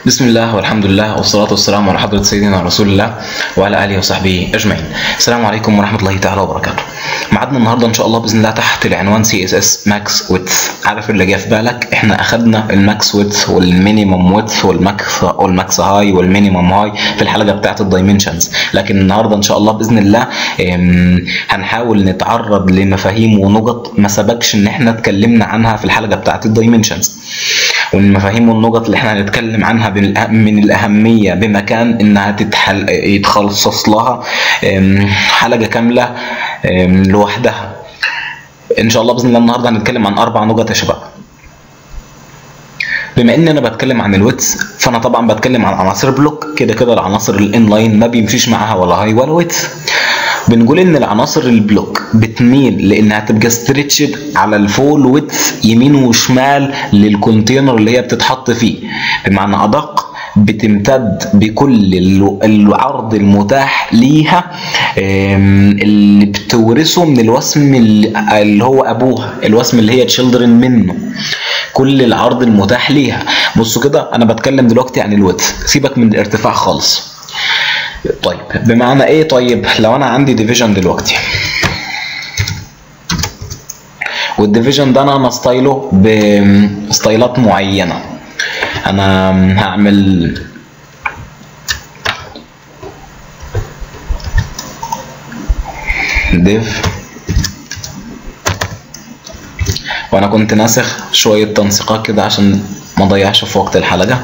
بسم الله والحمد لله والصلاة والسلام على حضرة سيدنا رسول الله وعلى آله وصحبه أجمعين. السلام عليكم ورحمة الله تعالى وبركاته. ميعادنا النهارده إن شاء الله بإذن الله تحت العنوان سي اس اس ماكس ويدث. عارف اللي جه في بالك؟ إحنا أخدنا الماكس ويدث والمينيمم ويدث والماكس والماكس هاي والمينيمم هاي في الحلقة بتاعت الدايمنشنز، لكن النهارده إن شاء الله بإذن الله أم، هنحاول نتعرض لمفاهيم ونقط ما سبقش إن إحنا اتكلمنا عنها في الحلقة بتاعت الدايمنشنز. والمفاهيم والنقط اللي احنا هنتكلم عنها بالأه- من الأهمية بمكان إنها تتحل يتخصص لها أم، حلقة كاملة أم، لوحدها. إن شاء الله بإذن الله النهاردة هنتكلم عن أربع نقط يا شباب. بما ان انا بتكلم عن الويتس فانا طبعا بتكلم عن عناصر بلوك كده كده العناصر الانلاين ما بيمشيش معاها ولا هاي ولا ويتس بنقول ان العناصر البلوك بتميل لانها تبقى ستريتشد على الفول ويتس يمين وشمال للكونتينر اللي هي بتتحط فيه بمعنى ادق بتمتد بكل ال- العرض المتاح ليها أم، اللي بتورثه من الوسم اللي اللي هو ابوها الوسم اللي هي تشيلدرن منه كل العرض المتاح ليها بصوا كده انا بتكلم دلوقتي عن الويدث سيبك من الارتفاع خالص طيب بمعنى ايه طيب لو انا عندي ديفيجن دلوقتي والديفيجن ده انا مستايله بستايلات معينه انا هعمل ديف وانا كنت ناسخ شويه تنسيقات كده عشان ما اضيعش في وقت الحلقه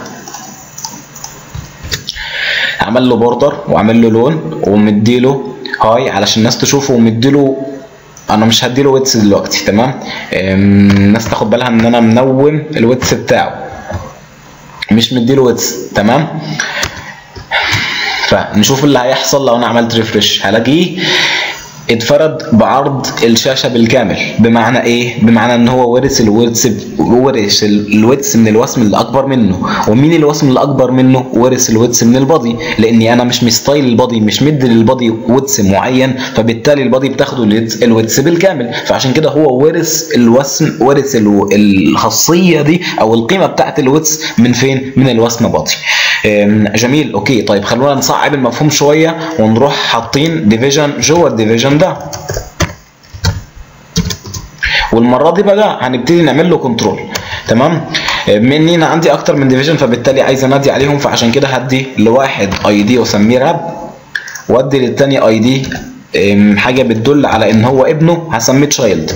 عمل له بوردر وعامل له لون ومديله هاي علشان الناس تشوفه ومديله انا مش هديله ويتس دلوقتي تمام أم، الناس تاخد بالها ان انا منوم الويتس بتاعه مش مديله ويتس تمام فنشوف اللي هيحصل لو انا عملت ريفرش هلاقيه اتفرد بعرض الشاشه بالكامل بمعنى ايه بمعنى ان هو ورث الورث ورث الويتس من الوسم اللي اكبر منه ومين الوسم اللي اكبر منه ورث الويتس من البادي لاني انا مش مستايل البادي مش مدي للبادي ويتس معين فبالتالي البادي بتاخده الويتس- الويتس بالكامل فعشان كده هو ورث الوسم ورث الو- الخاصيه دي او القيمه بتاعت الويتس من فين من الوسم بادي أم، جميل اوكي طيب خلونا نصعب المفهوم شويه ونروح حاطين ديفيجن جوه الديفيجن ده والمره دي بقى هنبتدي نعمل له كنترول تمام مني انا عندي اكتر من ديفيجن فبالتالي عايز انادي عليهم فعشان كده هدي لواحد اي دي واسميه راب وادي للتاني اي دي حاجه بتدل على ان هو ابنه هسميه تشايلد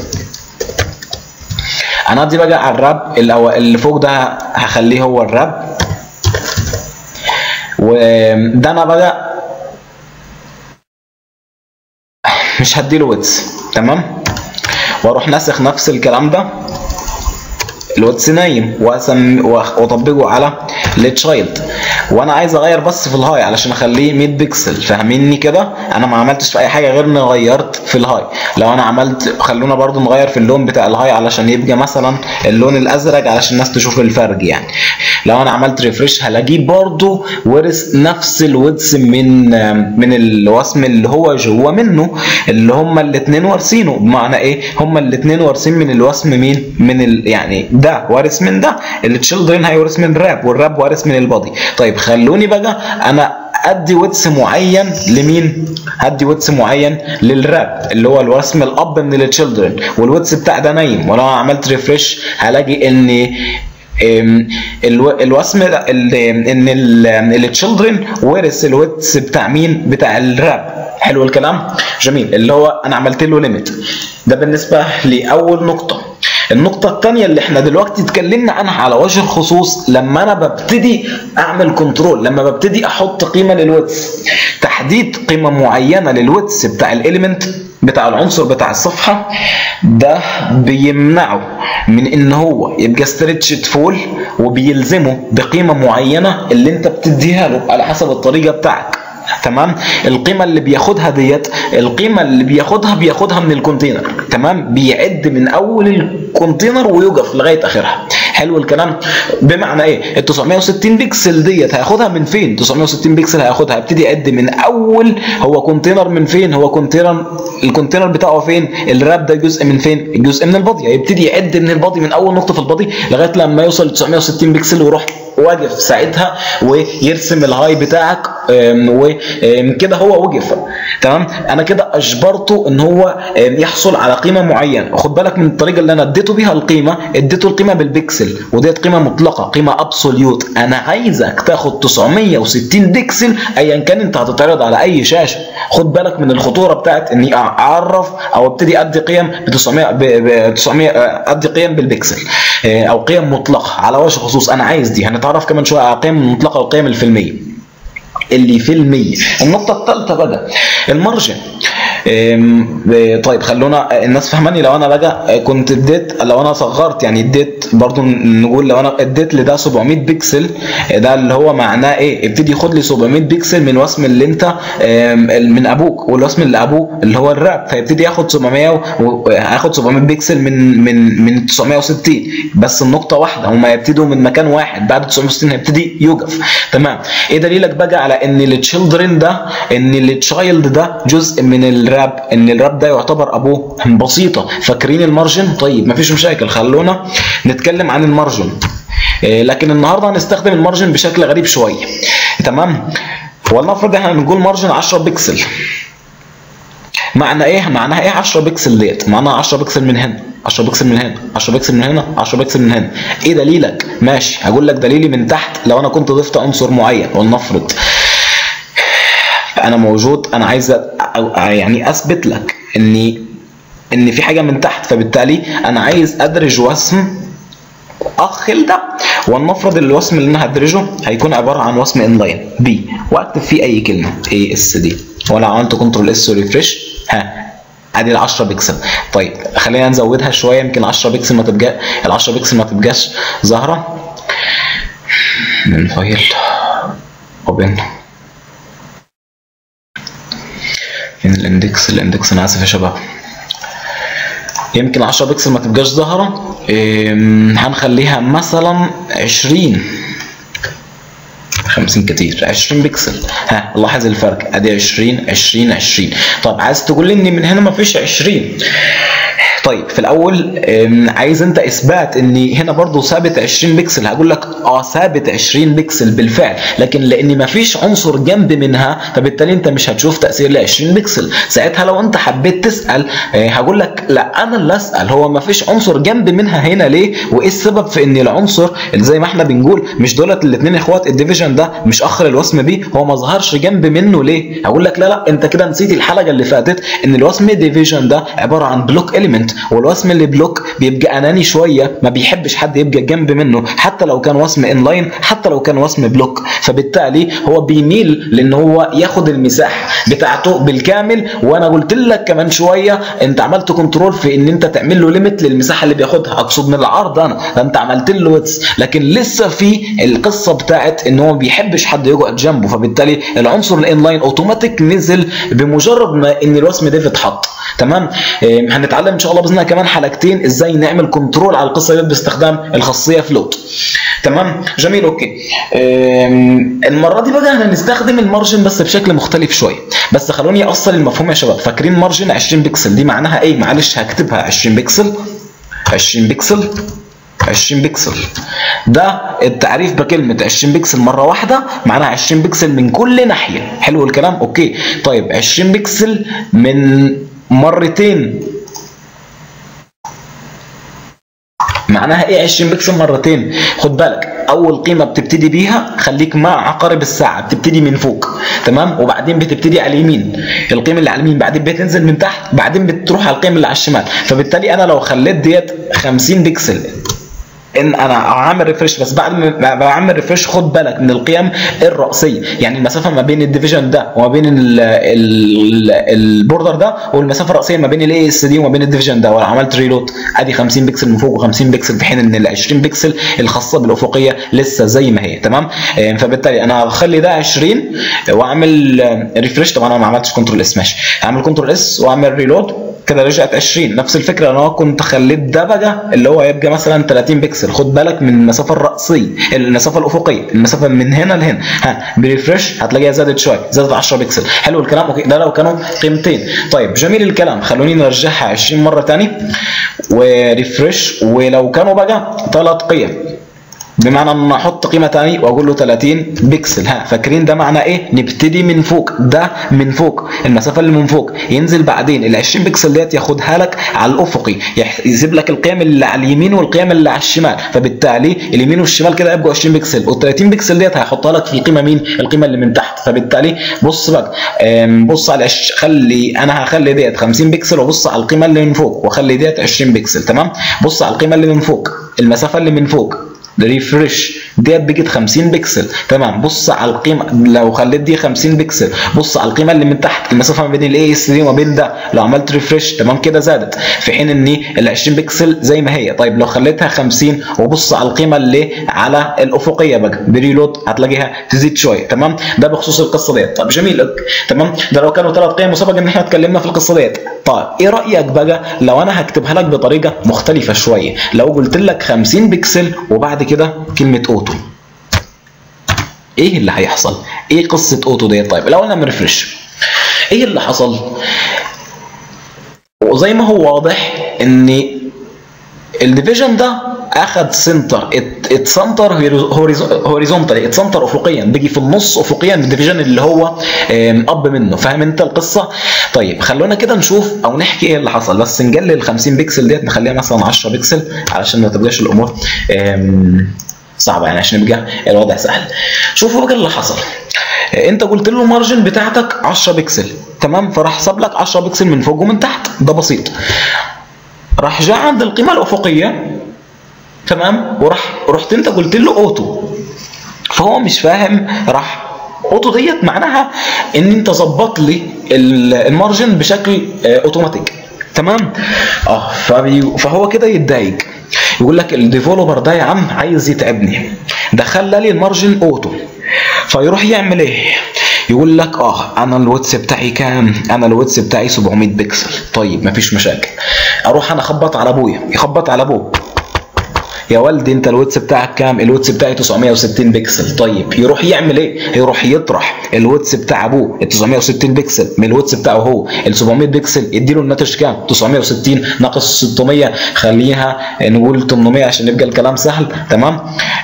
انادي بقى على الراب الأو- اللي فوق ده هخليه هو الراب وده انا بقى مش هديله ويتس تمام واروح ناسخ نفس الكلام ده الواتس نايم واسم واطبقه على التشايلد وانا عايز اغير بس في الهاي علشان اخليه 100 بكسل فاهميني كده انا ما عملتش في اي حاجه غير اني غيرت في الهاي لو انا عملت خلونا برضو نغير في اللون بتاع الهاي علشان يبقى مثلا اللون الازرق علشان الناس تشوف الفرق يعني لو انا عملت ريفرش هلاقيه برضو ورث نفس الويدث من من الوسم اللي هو جوه منه اللي هما الاثنين وارثينه بمعنى ايه هما الاثنين وارثين من الوسم مين من ال يعني ده وارث من ده التشيلدرن هيورث من الراب والراب وارث من البادي طيب خلوني بقى انا ادي ويتس معين لمين؟ هدي ويتس معين للراب اللي هو الوسم الاب من التشيلدرن والويتس بتاع ده نايم ولو انا عملت ريفرش هلاقي ان أم، الو- الوسم ده- ال- ان التشيلدرن ورث الويتس بتاع مين؟ بتاع الراب حلو الكلام؟ جميل اللي هو انا عملت له ليميت ده بالنسبه لاول نقطه النقطة الثانية اللي احنا دلوقتي اتكلمنا عنها على وجه الخصوص لما انا ببتدي اعمل كنترول لما ببتدي احط قيمة للويتس تحديد قيمة معينة للويتس بتاع الاليمنت بتاع العنصر بتاع الصفحة ده بيمنعه من ان هو يبقى ستريتشد فول وبيلزمه بقيمة معينة اللي انت بتديها له على حسب الطريقة بتاعك تمام القيمه اللي بياخدها ديت القيمه اللي بياخدها بياخدها من الكونتينر تمام بيعد من اول الكونتينر ويوقف لغايه اخرها حلو الكلام بمعنى ايه ال 960 بكسل ديت هياخدها من فين 960 بكسل هياخدها هيبتدي يعد من اول هو كونتينر من فين هو كونتينر الكونتينر بتاعه فين الراب ده جزء من فين جزء من البادي هيبتدي يعد من البادي من اول نقطه في البادي لغايه لما يوصل 960 بكسل ويروح واقف ساعتها ويرسم الهاي بتاعك وكده هو وقف تمام انا كده اجبرته ان هو يحصل على قيمه معينه خد بالك من الطريقه اللي انا اديته بيها القيمه اديته القيمه بالبكسل وديت قيمه مطلقه قيمه ابسوليوت انا عايزك تاخد 960 بكسل ايا كان انت هتتعرض على اي شاشه خد بالك من الخطوره بتاعت اني اعرف او ابتدي ادي قيم ب 900 ب 900 ادي قيم بالبكسل او قيم مطلقه على وجه الخصوص انا عايز دي هنتعرف كمان شويه على القيم المطلقه والقيم الفيلميه اللي في المية النقطة الثالثة بقى المارجن طيب خلونا الناس فهماني لو انا بقى كنت اديت لو انا صغرت يعني اديت برضو نقول لو انا اديت لده 700 بكسل ده اللي هو معناه ايه ابتدي خد لي 700 بكسل من وسم اللي انت من ابوك والوسم اللي ابوه اللي هو الراب فيبتدي ياخد 700 وهاخد 700 بكسل من من من 960 بس النقطة واحدة هما يبتدوا من مكان واحد بعد 960 هيبتدي يوقف تمام ايه دليلك بقى على ان التشيلدرن ده ان التشايلد ده جزء من الراب ان الراب ده يعتبر ابوه بسيطه فاكرين المارجن طيب مفيش مشاكل خلونا نتكلم عن المارجن لكن النهارده هنستخدم المارجن بشكل غريب شويه تمام ولنفرض احنا بنقول مارجن 10 بكسل معنى ايه معناها ايه 10 بكسل ديت معناها 10 بكسل من هنا 10 بكسل من هنا 10 بكسل من هنا 10 بكسل من هنا ايه دليلك ماشي هقول لك دليلي من تحت لو انا كنت ضفت عنصر معين ولنفرض انا موجود انا عايز يعني اثبت لك اني ان في حاجه من تحت فبالتالي انا عايز ادرج وسم اخ ده ولنفرض الوسم اللي انا هدرجه هيكون عباره عن وسم انلاين بي واكتب فيه اي كلمه اي اس دي ولا عملت كنترول اس وريفرش ها ادي ال 10 بكسل طيب خلينا نزودها شويه يمكن 10 بكسل ما تبقى ال 10 بكسل ما تبقاش ظاهره من فايل اوبن فين الاندكس الاندكس انا اسف يا شباب يمكن 10 بكسل ما تبقاش ظاهره هنخليها مثلا 20 50 كتير 20 بكسل ها لاحظ الفرق ادي 20 20 20 طب عايز تقول لي ان من هنا ما فيش 20 طيب في الاول عايز انت اثبات ان هنا برضو ثابت 20 بكسل هقول لك اه ثابت 20 بكسل بالفعل لكن لان ما فيش عنصر جنب منها فبالتالي انت مش هتشوف تاثير ل 20 بكسل ساعتها لو انت حبيت تسال هقول لك لا انا اللي اسال هو ما فيش عنصر جنب منها هنا ليه وايه السبب في ان العنصر اللي زي ما احنا بنقول مش دولت الاثنين اخوات الديفيجن ده مش اخ الوسم بي هو ما ظهرش جنب منه ليه هقول لك لا لا انت كده نسيت الحلقه اللي فاتت ان الوسم ديفيجن ده عباره عن بلوك اليمنت والوسم اللي بلوك بيبقى اناني شويه ما بيحبش حد يبقى جنب منه حتى لو كان وسم انلاين حتى لو كان وسم بلوك فبالتالي هو بيميل لان هو ياخد المساحه بتاعته بالكامل وانا قلت لك كمان شويه انت عملت كنترول في ان انت تعمل له ليميت للمساحه اللي بياخدها اقصد من العرض انا ده انت عملت له ويتس لكن لسه في القصه بتاعت ان هو ما بيحبش حد يقعد جنبه فبالتالي العنصر الانلاين اوتوماتيك نزل بمجرد ما ان الوسم ده اتحط تمام هنتعلم ان شاء الله باذن الله كمان حلقتين ازاي نعمل كنترول على القصه دي باستخدام الخاصيه فلوت تمام جميل اوكي المره دي بقى هنستخدم المارجن بس بشكل مختلف شويه بس خلوني اوصل المفهوم يا شباب فاكرين مارجن 20 بكسل دي معناها ايه معلش هكتبها 20 بكسل 20 بكسل 20 بكسل ده التعريف بكلمة 20 بكسل مرة واحدة معناها 20 بكسل من كل ناحية حلو الكلام اوكي طيب 20 بكسل من مرتين معناها ايه 20 بكسل مرتين خد بالك اول قيمه بتبتدي بيها خليك مع عقارب الساعه بتبتدي من فوق تمام وبعدين بتبتدي على اليمين القيمه اللي على اليمين بعدين بتنزل من تحت بعدين بتروح على القيمه اللي على الشمال فبالتالي انا لو خليت ديت 50 بكسل ان انا عامل ريفرش بس بعد ما بعمل ريفرش خد بالك من القيم الرئيسيه يعني المسافه ما بين الديفيجن ده وما بين البوردر ده والمسافه الرئيسيه ما بين الاي اس دي وما بين الديفيجن ده ولو عملت ريلود ادي 50 بكسل من فوق و50 بكسل في حين ان ال 20 بكسل الخاصه بالافقيه لسه زي ما هي تمام فبالتالي انا هخلي ده 20 واعمل ريفرش طبعا انا ما عملتش كنترول اس ماشي هعمل كنترول اس واعمل ريلود كده رجعت 20 نفس الفكره انا كنت خليت ده بقى اللي هو يبقى مثلا 30 بكسل خد بالك من المسافه الرأسيه المسافه الافقيه المسافه من هنا لهنا ها بريفرش هتلاقيها زادت شويه زادت 10 بكسل حلو الكلام اوكي ده لو كانوا قيمتين طيب جميل الكلام خلوني نرجعها 20 مره ثاني وريفرش ولو كانوا بقى ثلاث قيم بمعنى ان احط قيمه ثانيه واقول له 30 بكسل ها فاكرين ده معناه ايه نبتدي من فوق ده من فوق المسافه اللي من فوق ينزل بعدين ال 20 بكسل ديت ياخدها لك على الافقي يسيب لك القيم اللي على اليمين والقيم اللي على الشمال فبالتالي اليمين والشمال كده يبقوا 20 بكسل وال 30 بكسل ديت هيحطها لك في القيمه مين القيمه اللي من تحت فبالتالي بص بقى بص على خلي انا هخلي ديت 50 بكسل وبص على القيمه اللي من فوق واخلي ديت 20 بكسل تمام بص على القيمه اللي من فوق المسافه اللي من فوق ريفرش ديت بقت 50 بكسل تمام بص على القيمه لو خليت دي 50 بكسل بص على القيمه اللي من تحت المسافه ما بين الاي اس دي وما بين ده لو عملت ريفرش تمام كده زادت في حين ان ال 20 بكسل زي ما هي طيب لو خليتها 50 وبص على القيمه اللي على الافقيه بقى بريلود هتلاقيها تزيد شويه تمام ده بخصوص القصه ديت طب جميل تمام ده لو كانوا ثلاث قيم وسبق ان احنا اتكلمنا في القصه ديت طيب ايه رايك بقى لو انا هكتبها لك بطريقه مختلفه شويه لو قلت لك 50 بكسل وبعد كده كلمه اوتو ايه اللي هيحصل ايه قصه اوتو ديت طيب الاول نعمل ريفرش ايه اللي حصل وزي ما هو واضح ان الديفيجن ده اخد سنتر اتسنتر هوريزونتالي اتسنتر افقيا بيجي في النص افقيا الديفيجن اللي هو اب منه فاهم انت القصه طيب خلونا كده نشوف او نحكي ايه اللي حصل بس نقلل ال 50 بكسل ديت نخليها مثلا 10 بكسل علشان ما تبقاش الامور صعبه يعني عشان يبقى الوضع سهل شوفوا بقى اللي حصل انت قلت له المارجن بتاعتك 10 بكسل تمام فراح ساب لك 10 بكسل من فوق ومن تحت ده بسيط راح جاء عند القيمه الافقيه تمام وراح رحت انت قلت له اوتو فهو مش فاهم راح اوتو ديت معناها ان انت ظبط لي المارجن بشكل اوتوماتيك تمام اه فهو كده يتضايق يقول لك الديفلوبر ده يا عم عايز يتعبني ده خلى لي المارجن اوتو فيروح يعمل ايه يقول لك اه انا الواتس بتاعي كام انا الواتس بتاعي 700 بكسل طيب مفيش مشاكل اروح انا اخبط على ابويا يخبط على ابوه يا والدي انت الواتس بتاعك كام الواتس بتاعي 960 بكسل طيب يروح يعمل ايه يروح يطرح الواتس بتاع ابوه ال 960 بكسل من الواتس بتاعه هو ال 700 بكسل يديله الناتج كام 960 ناقص 600 خليها نقول 800 عشان يبقى الكلام سهل تمام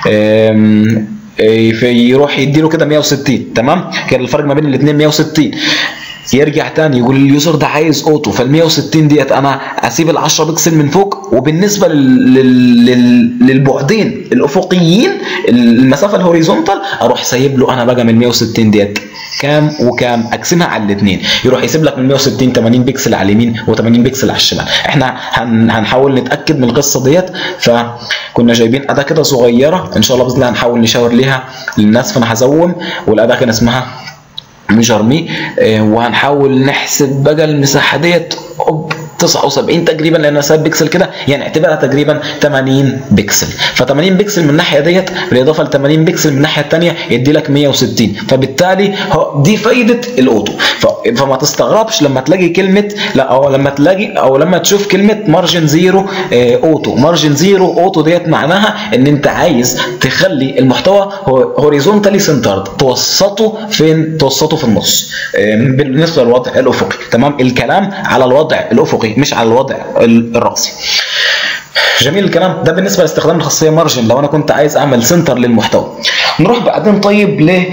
يروح يديله كده 160 تمام كان الفرق ما بين الاثنين 160 يرجع تاني يقول اليوزر ده عايز اوتو فال 160 ديت انا اسيب ال 10 بكسل من فوق وبالنسبه لل... لل... للبعدين الافقيين المسافه الهوريزونتال اروح سايب له انا بقى من 160 ديت كام وكام اقسمها على الاثنين يروح يسيب لك من 160 80 بكسل على اليمين و80 بكسل على الشمال احنا هن... هنحاول نتاكد من القصه ديت فكنا جايبين اداه كده صغيره ان شاء الله باذن الله هنحاول نشاور ليها للناس فانا هزوم والاداه كان اسمها ميجر مي وهنحاول نحسب بقى المساحه ديت 79 تقريبا لان ساب بكسل كده يعني اعتبرها تقريبا 80 بكسل ف 80 بكسل من الناحيه ديت بالاضافه ل 80 بكسل من الناحيه الثانيه يدي لك 160 فبالتالي دي فايده الاوتو فما تستغربش لما تلاقي كلمه لا او لما تلاقي او لما تشوف كلمه مارجن زيرو اوتو مارجن زيرو اوتو ديت معناها ان انت عايز تخلي المحتوى هوريزونتالي سنترد توسطه فين توسطه في النص بالنسبه للوضع الافقي تمام الكلام على الوضع الافقي مش على الوضع الراسي جميل الكلام ده بالنسبه لاستخدام الخاصيه مارجن لو انا كنت عايز اعمل سنتر للمحتوى نروح بعدين طيب ل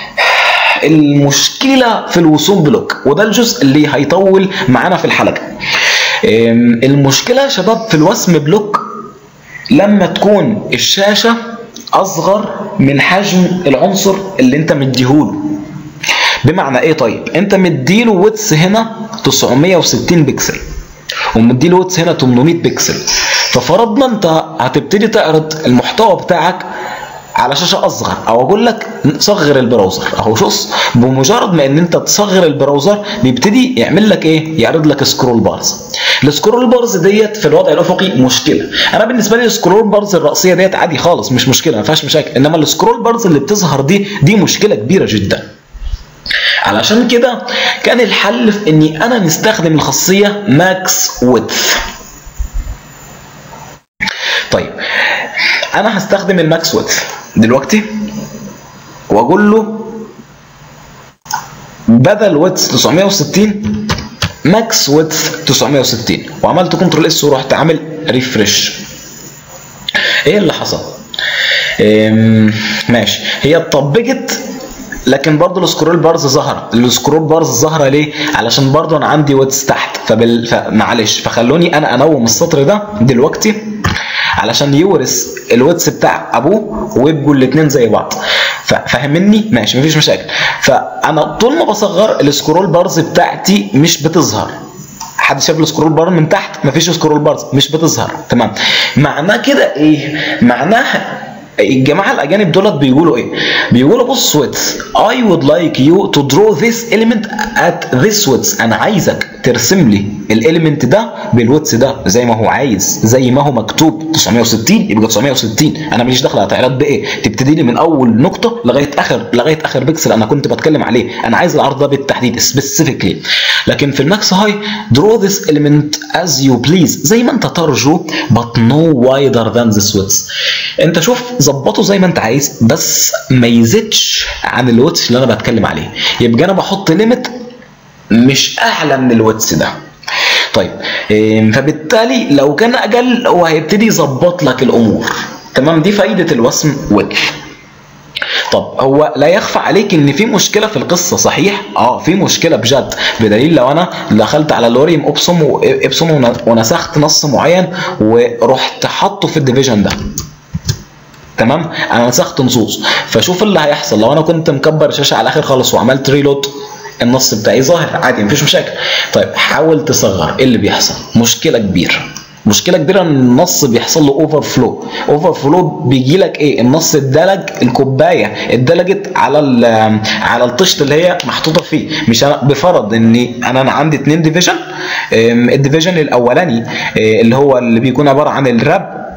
المشكله في الوصول بلوك وده الجزء اللي هيطول معانا في الحلقه المشكله يا شباب في الوسم بلوك لما تكون الشاشه اصغر من حجم العنصر اللي انت مديهوله بمعنى ايه طيب انت مديله ويتس هنا 960 بكسل ومديله ويتس هنا 800 بكسل ففرضنا انت هتبتدي تعرض المحتوى بتاعك على شاشه اصغر او اقول لك صغر البراوزر اهو شوف بمجرد ما ان انت تصغر البراوزر بيبتدي يعمل لك ايه يعرض لك سكرول بارز السكرول بارز ديت في الوضع الافقي مشكله انا بالنسبه لي السكرول بارز الرئيسيه ديت عادي خالص مش مشكله ما فيهاش مشاكل انما السكرول بارز اللي بتظهر دي دي مشكله كبيره جدا علشان كده كان الحل في اني انا نستخدم الخاصيه ماكس ويدث طيب انا هستخدم الماكس ويدث دلوقتي واقول له بدل ويدث 960 ماكس ويدث 960 وعملت كنترول اس ورحت عامل ريفرش ايه اللي حصل ماشي هي اتطبقت لكن برضه السكرول بارز ظهر السكرول بارز ظاهره ليه علشان برضه انا عندي ويدث تحت فبال... فمعلش فخلوني انا انوم السطر ده دلوقتي علشان يورث الويدث بتاع ابوه ويبقوا الاثنين زي بعض فاهمني ماشي مفيش مشاكل فانا طول ما بصغر السكرول بارز بتاعتي مش بتظهر حد شاف السكرول بار من تحت مفيش سكرول بارز مش بتظهر تمام معناه كده ايه معناه الجماعه الاجانب دولت بيقولوا ايه بيقولوا بص width I would like you to draw this element at this width انا عايزك ترسم لي الاليمنت ده بالويدث ده زي ما هو عايز زي ما هو مكتوب 960 يبقى 960 انا ماليش دخل هتعرض بايه تبتدي لي من اول نقطه لغايه اخر لغايه اخر بكسل انا كنت بتكلم عليه انا عايز العرض ده بالتحديد سبيسيفيكلي لكن في الماكس هاي draw this element as you please زي ما انت ترجو but no wider than this width انت شوف ظبطه زي ما انت عايز بس ما يزيدش عن الويدث اللي انا بتكلم عليه يبقى انا بحط ليميت مش اعلى من الويدث ده طيب فبالتالي لو كان اقل هو هيبتدي يظبط لك الامور تمام دي فايده الوسم ويدث طب هو لا يخفى عليك ان في مشكله في القصه صحيح اه في مشكله بجد بدليل لو انا دخلت على لوريم ابسوم وابسوم ونسخت نص معين ورحت حاطه في الديفيجن ده تمام انا نسخت نصوص فشوف اللي هيحصل لو انا كنت مكبر الشاشه على الاخر خالص وعملت ريلود النص بتاعي ظاهر عادي مفيش مشاكل طيب حاول تصغر ايه اللي بيحصل مشكله كبيره مشكله كبيره ان النص بيحصل له اوفر فلو اوفر فلو بيجي لك ايه النص اتدلج الكوبايه اتدلجت على على الطشت اللي هي محطوطه فيه مش انا بفرض اني انا انا عندي اتنين ديفيجن الديفيجن الاولاني اللي هو اللي بيكون عباره عن الراب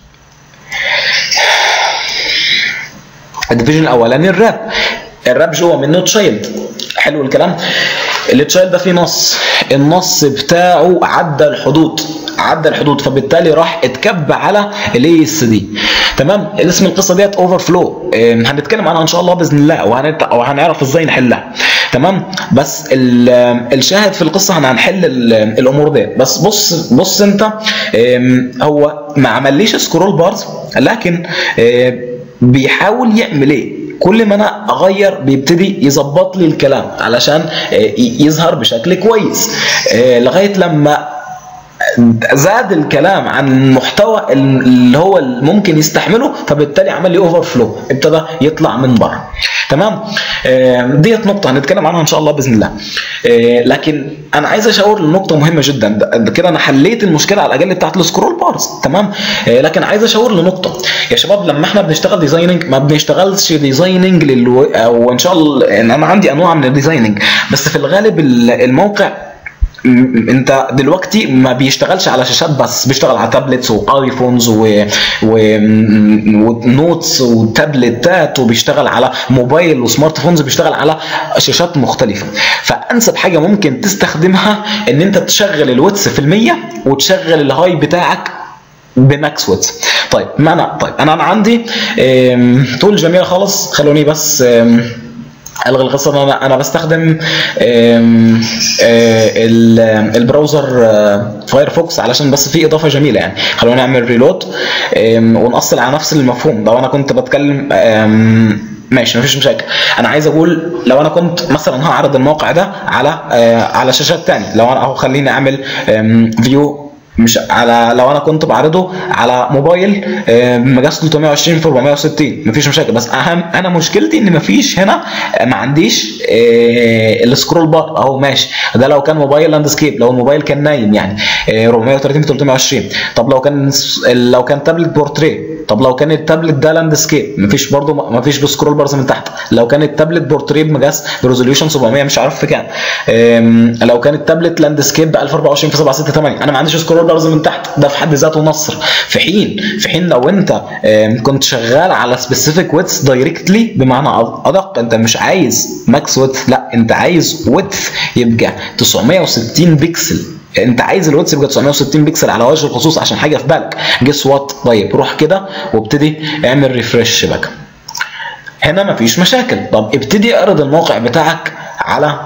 الديفيجن الاولاني الراب الراب جوه منه تشايلد حلو الكلام التشايلد ده فيه نص النص بتاعه عدى الحدود عدى الحدود فبالتالي راح اتكب على الاي اس دي تمام اسم القصه ديت اوفر فلو هنتكلم عنها ان شاء الله باذن الله وهنعرف ازاي نحلها تمام بس الشاهد في القصه احنا هنحل الامور دي بس بص بص انت هو ما عمليش سكرول بارز لكن بيحاول يعمل ايه كل ما انا اغير بيبتدي يظبط لي الكلام علشان يظهر بشكل كويس لغايه لما زاد الكلام عن المحتوى اللي هو ممكن يستحمله فبالتالي عمل لي اوفر فلو ابتدى يطلع من بره تمام ديت نقطه هنتكلم عنها ان شاء الله باذن الله لكن انا عايز اشاور لنقطه مهمه جدا كده انا حليت المشكله على الاقل بتاعت السكرول بارز تمام لكن عايز اشاور لنقطه يا شباب لما احنا بنشتغل ديزايننج ما بنشتغلش ديزايننج للو... او ان شاء الله ان انا عندي انواع من الديزايننج بس في الغالب الموقع انت دلوقتي ما بيشتغلش على شاشات بس بيشتغل على تابلتس وايفونز و... و... ونوتس وتابلتات وبيشتغل على موبايل وسمارت فونز بيشتغل على شاشات مختلفه فانسب حاجه ممكن تستخدمها ان انت تشغل الواتس في المية وتشغل الهاي بتاعك بماكس ويتس طيب معنى طيب انا انا عندي تول جميله خالص خلوني بس الغي القصه ان انا انا بستخدم البراوزر فايرفوكس علشان بس في اضافه جميله يعني خلونا نعمل ريلود ونأصل على نفس المفهوم لو انا كنت بتكلم ماشي مفيش مشاكل انا عايز اقول لو انا كنت مثلا هعرض الموقع ده على على شاشات تاني لو انا اهو خليني اعمل فيو مش على لو انا كنت بعرضه على موبايل بمقاس 320 في 460 مفيش مشاكل بس اهم انا مشكلتي ان مفيش هنا ما عنديش السكرول بار اهو ماشي ده لو كان موبايل لاندسكيب لو الموبايل كان نايم يعني 430 في 320 طب لو كان لو كان تابلت بورتريه طب لو كان التابلت ده لاندسكيب مفيش برضه مفيش بسكرول بارز من تحت لو كان التابلت بورتريه بمقاس بريزوليوشن 700 مش عارف في كام أم، لو كان التابلت لاندسكيب ب 1024 في 768 انا ما عنديش سكرول بارز من تحت ده في حد ذاته نصر في حين في حين لو انت أم، كنت شغال على سبيسيفيك ويتس دايركتلي بمعنى ادق انت مش عايز ماكس ويتس لا انت عايز ويتس يبقى 960 بكسل انت عايز الواتس يبقى 960 بكسل على وجه الخصوص عشان حاجه في بالك جس وات طيب روح كده وابتدي اعمل ريفرش بقى هنا مفيش مشاكل طب ابتدي اعرض الموقع بتاعك على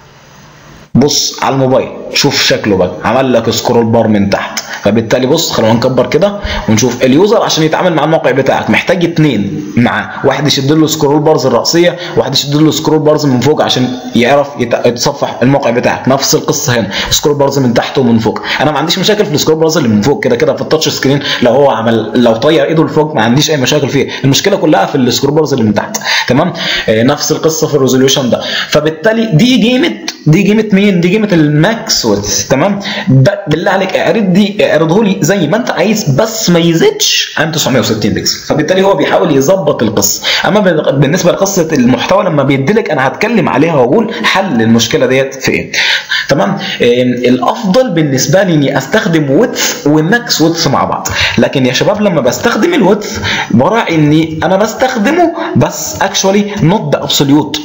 بص على الموبايل شوف شكله بقى عمل لك سكرول بار من تحت فبالتالي بص خلونا نكبر كده ونشوف اليوزر عشان يتعامل مع الموقع بتاعك محتاج اتنين معاه واحد يشد له سكرول بارز الرئيسيه واحد يشد له سكرول بارز من فوق عشان يعرف يت- يتصفح الموقع بتاعك نفس القصه هنا سكرول بارز من تحت ومن فوق انا ما عنديش مشاكل في السكرول بارز اللي من فوق كده كده في التاتش سكرين لو هو عمل لو طير ايده لفوق ما عنديش اي مشاكل فيه المشكله كلها في السكرول بارز اللي من تحت تمام آه نفس القصه في الريزوليوشن ده فبالتالي دي قيمه دي قيمه مين دي قيمه الماكس ويدث تمام ب- بالله عليك اعرض دي اعرضه لي زي ما انت عايز بس ما يزيدش عن 960 بكسل فبالتالي هو بيحاول يظبط القصه اما بال- بالنسبه لقصه المحتوى لما بيديلك انا هتكلم عليها واقول حل المشكله ديت في ايه تمام آم، الافضل بالنسبه لي اني استخدم ويدث وماكس ويدث مع بعض لكن يا شباب لما بستخدم الويدث براعي اني انا بستخدمه بس اكشولي نوت ذا ابسوليوت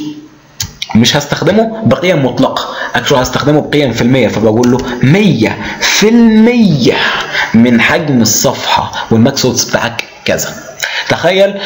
مش هستخدمه بقيم مطلقة اكشوال هستخدمه بقيم في المية فبقول له 100 في المية من حجم الصفحة والماكسودز بتاعك كذا تخيل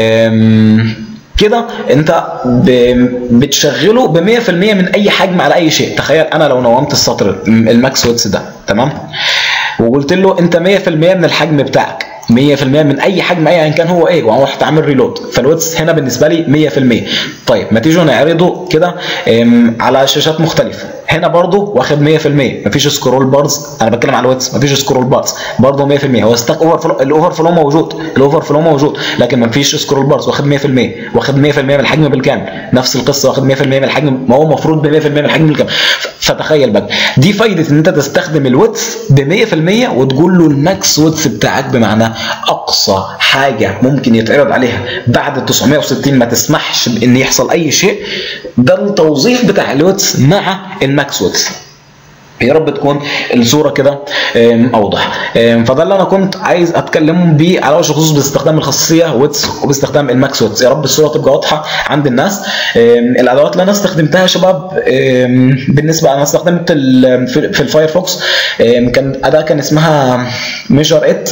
أم، كده انت ب- بتشغله ب 100% من اي حجم على اي شيء تخيل انا لو نومت السطر الماكس ويتس ده تمام وقلت له انت 100% من الحجم بتاعك 100% من اي حجم ايا كان هو ايه ورحت عامل ريلود فالويتس هنا بالنسبه لي 100% طيب ما تيجوا نعرضه كده ام، على شاشات مختلفه هنا برضو واخد 100% مفيش سكرول بارز انا بتكلم على الويتس مفيش سكرول بارز برضو 100% هو استك اوفر فلو الاوفر فلو موجود الاوفر فلو موجود لكن مفيش سكرول بارز واخد 100% واخد 100% من الحجم بالكامل نفس القصه واخد 100% من الحجم ما هو المفروض ب 100% من الحجم بالكامل ف- فتخيل بقى دي فايده ان انت تستخدم الويتس ب 100% وتقول له الماكس ويتس بتاعك بمعنى اقصى حاجه ممكن يتعرض عليها بعد ال 960 ما تسمحش بان يحصل اي شيء ده التوظيف بتاع الويتس مع الماكس ويتس يا رب تكون الصوره كده آم، اوضح آم، فده اللي انا كنت عايز اتكلم بيه على وجه الخصوص باستخدام الخاصيه ويتس وباستخدام الماكس ويتس يا رب الصوره تبقى واضحه عند الناس آم، الادوات اللي انا استخدمتها يا شباب آم، بالنسبه انا استخدمت ال- في في الفايرفوكس آم، كان اداه كان اسمها ميجر ات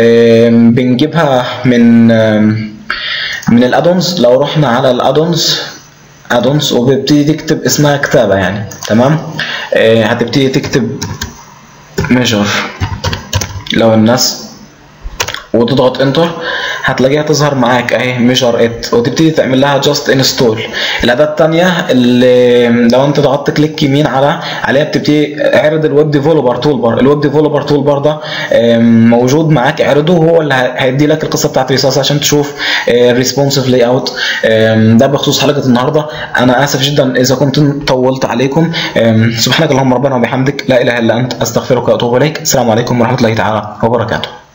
بنجيبها من آم، من الادونز لو رحنا على الادونز ادونز وبتبتدي تكتب اسمها كتابه يعني تمام آه هتبتدي تكتب ميجر لو الناس وتضغط انتر هتلاقيها تظهر معاك اهي ميجر ات وتبتدي تعمل لها جاست انستول الاداه الثانيه اللي لو انت ضغطت كليك يمين على عليها بتبتدي اعرض الويب ديفلوبر تول بار الويب ديفلوبر تول بار ده آم، موجود معاك اعرضه هو اللي ه- هيدي لك القصه بتاعت ريساس عشان تشوف الريسبونسيف لاي اوت ده بخصوص حلقه النهارده انا اسف جدا اذا كنت طولت عليكم آم، سبحانك اللهم ربنا وبحمدك لا اله الا انت استغفرك واتوب اليك السلام عليكم ورحمه الله تعالى وبركاته